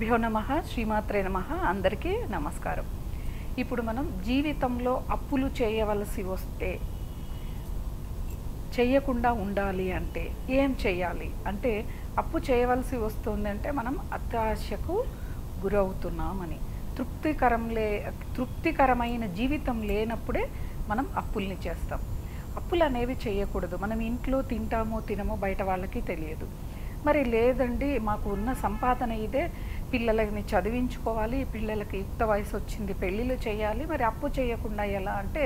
శ్రీగురుభ్యో నమ శ్రీమాత్రే నమ అందరికీ నమస్కారం ఇప్పుడు మనం జీవితంలో అప్పులు చేయవలసి వస్తే చేయకుండా ఉండాలి అంటే ఏం చేయాలి అంటే అప్పు చేయవలసి వస్తుందంటే మనం అత్యాశకు గురవుతున్నామని తృప్తికరం లే తృప్తికరమైన జీవితం లేనప్పుడే మనం అప్పుల్ని చేస్తాం అప్పులు అనేవి చేయకూడదు మనం ఇంట్లో తింటామో తినమో బయట వాళ్ళకి తెలియదు మరి లేదండి మాకు ఉన్న సంపాదన ఇదే పిల్లలని చదివించుకోవాలి పిల్లలకి యుక్త వయసు వచ్చింది పెళ్ళిళ్ళు చేయాలి మరి అప్పు చేయకుండా ఎలా అంటే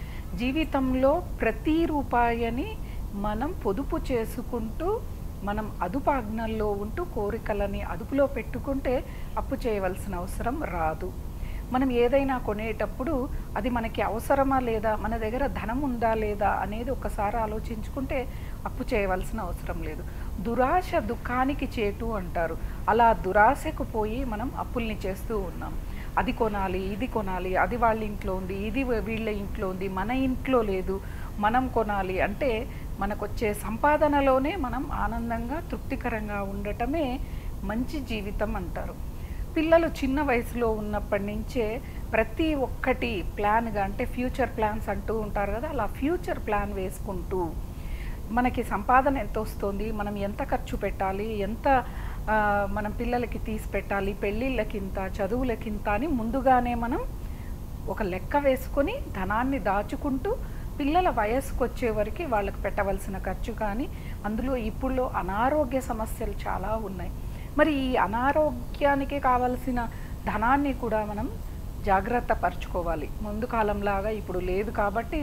జీవితంలో ప్రతి రూపాయని మనం పొదుపు చేసుకుంటూ మనం అదుపాజ్ఞల్లో ఉంటూ కోరికలని అదుపులో పెట్టుకుంటే అప్పు చేయవలసిన అవసరం రాదు మనం ఏదైనా కొనేటప్పుడు అది మనకి అవసరమా లేదా మన దగ్గర ధనం ఉందా లేదా అనేది ఒకసారి ఆలోచించుకుంటే అప్పు చేయవలసిన అవసరం లేదు దురాశ దుఃఖానికి చేటు అంటారు అలా దురాశకు పోయి మనం అప్పుల్ని చేస్తూ ఉన్నాం అది కొనాలి ఇది కొనాలి అది వాళ్ళ ఇంట్లో ఉంది ఇది వీళ్ళ ఇంట్లో ఉంది మన ఇంట్లో లేదు మనం కొనాలి అంటే మనకు వచ్చే సంపాదనలోనే మనం ఆనందంగా తృప్తికరంగా ఉండటమే మంచి జీవితం అంటారు పిల్లలు చిన్న వయసులో ఉన్నప్పటి నుంచే ప్రతి ఒక్కటి ప్లాన్గా అంటే ఫ్యూచర్ ప్లాన్స్ అంటూ ఉంటారు కదా అలా ఫ్యూచర్ ప్లాన్ వేసుకుంటూ మనకి సంపాదన ఎంత వస్తుంది మనం ఎంత ఖర్చు పెట్టాలి ఎంత ఆ, మనం పిల్లలకి తీసి పెట్టాలి పెళ్ళిళ్ళకింత చదువులకింత అని ముందుగానే మనం ఒక లెక్క వేసుకొని ధనాన్ని దాచుకుంటూ పిల్లల వయసుకు వచ్చే వరకు వాళ్ళకి పెట్టవలసిన ఖర్చు కానీ అందులో ఇప్పుడు అనారోగ్య సమస్యలు చాలా ఉన్నాయి మరి ఈ అనారోగ్యానికి కావలసిన ధనాన్ని కూడా మనం జాగ్రత్త పరుచుకోవాలి ముందు కాలంలాగా ఇప్పుడు లేదు కాబట్టి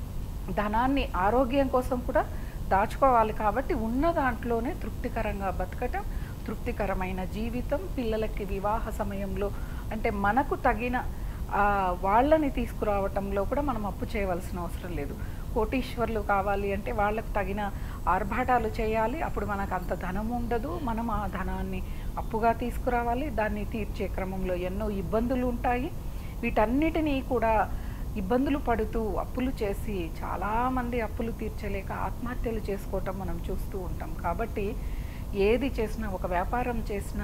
ధనాన్ని ఆరోగ్యం కోసం కూడా దాచుకోవాలి కాబట్టి ఉన్న దాంట్లోనే తృప్తికరంగా బతకటం తృప్తికరమైన జీవితం పిల్లలకి వివాహ సమయంలో అంటే మనకు తగిన ఆ, వాళ్ళని తీసుకురావటంలో కూడా మనం అప్పు చేయవలసిన అవసరం లేదు కోటీశ్వర్లు కావాలి అంటే వాళ్ళకు తగిన ఆర్భాటాలు చేయాలి అప్పుడు మనకు అంత ధనం ఉండదు మనం ఆ ధనాన్ని అప్పుగా తీసుకురావాలి దాన్ని తీర్చే క్రమంలో ఎన్నో ఇబ్బందులు ఉంటాయి వీటన్నిటినీ కూడా ఇబ్బందులు పడుతూ అప్పులు చేసి చాలామంది అప్పులు తీర్చలేక ఆత్మహత్యలు చేసుకోవటం మనం చూస్తూ ఉంటాం కాబట్టి ఏది చేసినా ఒక వ్యాపారం చేసినా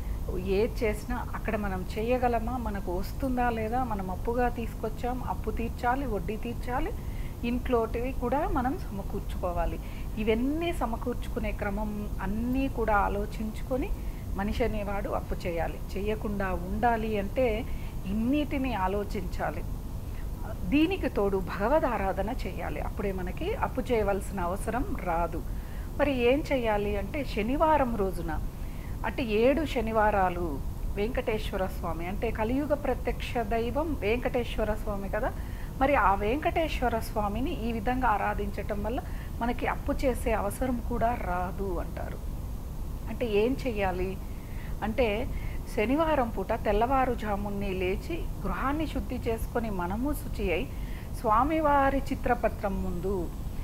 ఏది చేసినా అక్కడ మనం చేయగలమా మనకు వస్తుందా లేదా మనం అప్పుగా తీసుకొచ్చాం అప్పు తీర్చాలి వడ్డీ తీర్చాలి ఇంట్లోటివి కూడా మనం సమకూర్చుకోవాలి ఇవన్నీ సమకూర్చుకునే క్రమం అన్నీ కూడా ఆలోచించుకొని మనిషి అనేవాడు అప్పు చేయాలి చేయకుండా ఉండాలి అంటే ఇన్నిటిని ఆలోచించాలి దీనికి తోడు భగవద్ ఆరాధన చేయాలి అప్పుడే మనకి అప్పు చేయవలసిన అవసరం రాదు మరి ఏం చేయాలి అంటే శనివారం రోజున అంటే ఏడు శనివారాలు వెంకటేశ్వర స్వామి అంటే కలియుగ ప్రత్యక్ష దైవం వెంకటేశ్వర స్వామి కదా మరి ఆ వెంకటేశ్వర స్వామిని ఈ విధంగా ఆరాధించటం వల్ల మనకి అప్పు చేసే అవసరం కూడా రాదు అంటారు అంటే ఏం చెయ్యాలి అంటే శనివారం పూట తెల్లవారుజామున్ని లేచి గృహాన్ని శుద్ధి చేసుకొని మనము శుచి అయి స్వామివారి చిత్రపత్రం ముందు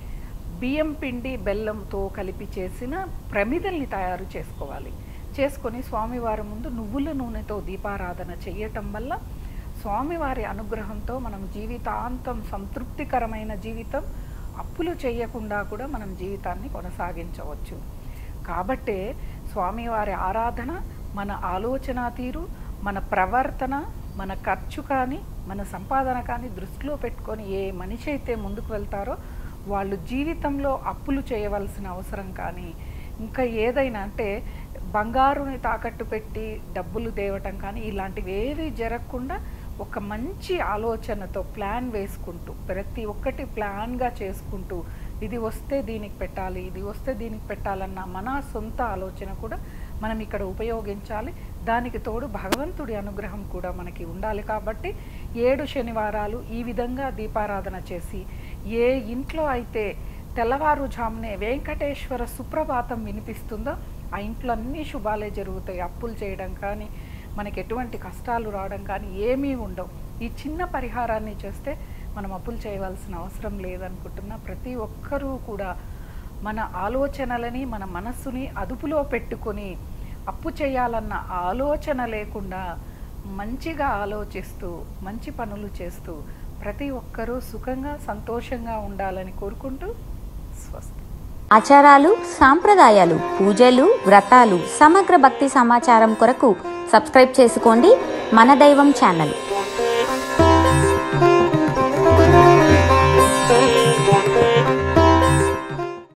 బియ్యం పిండి బెల్లంతో కలిపి చేసిన ప్రమిదల్ని తయారు చేసుకోవాలి చేసుకొని స్వామివారి ముందు నువ్వుల నూనెతో దీపారాధన చేయటం వల్ల స్వామివారి అనుగ్రహంతో మనం జీవితాంతం సంతృప్తికరమైన జీవితం అప్పులు చేయకుండా కూడా మనం జీవితాన్ని కొనసాగించవచ్చు కాబట్టే స్వామివారి ఆరాధన మన ఆలోచన తీరు మన ప్రవర్తన మన ఖర్చు కానీ మన సంపాదన కానీ దృష్టిలో పెట్టుకొని ఏ మనిషి అయితే ముందుకు వెళ్తారో వాళ్ళు జీవితంలో అప్పులు చేయవలసిన అవసరం కానీ ఇంకా ఏదైనా అంటే బంగారుని తాకట్టు పెట్టి డబ్బులు తేవటం కానీ ఇలాంటివి ఏవి జరగకుండా ఒక మంచి ఆలోచనతో ప్లాన్ వేసుకుంటూ ప్రతి ఒక్కటి ప్లాన్గా చేసుకుంటూ ఇది వస్తే దీనికి పెట్టాలి ఇది వస్తే దీనికి పెట్టాలన్న మన సొంత ఆలోచన కూడా మనం ఇక్కడ ఉపయోగించాలి దానికి తోడు భగవంతుడి అనుగ్రహం కూడా మనకి ఉండాలి కాబట్టి ఏడు శనివారాలు ఈ విధంగా దీపారాధన చేసి ఏ ఇంట్లో అయితే తెల్లవారుజామునే వెంకటేశ్వర సుప్రభాతం వినిపిస్తుందో ఆ ఇంట్లో అన్ని శుభాలే జరుగుతాయి అప్పులు చేయడం కానీ మనకి ఎటువంటి కష్టాలు రావడం కానీ ఏమీ ఉండవు ఈ చిన్న పరిహారాన్ని చేస్తే మనం అప్పులు చేయవలసిన అవసరం లేదనుకుంటున్నా ప్రతి ఒక్కరూ కూడా మన ఆలోచనలని మన మనస్సుని అదుపులో పెట్టుకొని అప్పు చేయాలన్న ఆలోచన లేకుండా మంచిగా ఆలోచిస్తూ మంచి పనులు చేస్తూ ప్రతి ఒక్కరూ సుఖంగా సంతోషంగా ఉండాలని కోరుకుంటూ స్వస్తి ఆచారాలు సాంప్రదాయాలు పూజలు వ్రతాలు సమగ్ర భక్తి సమాచారం కొరకు సబ్స్క్రైబ్ చేసుకోండి మన దైవం ఛానల్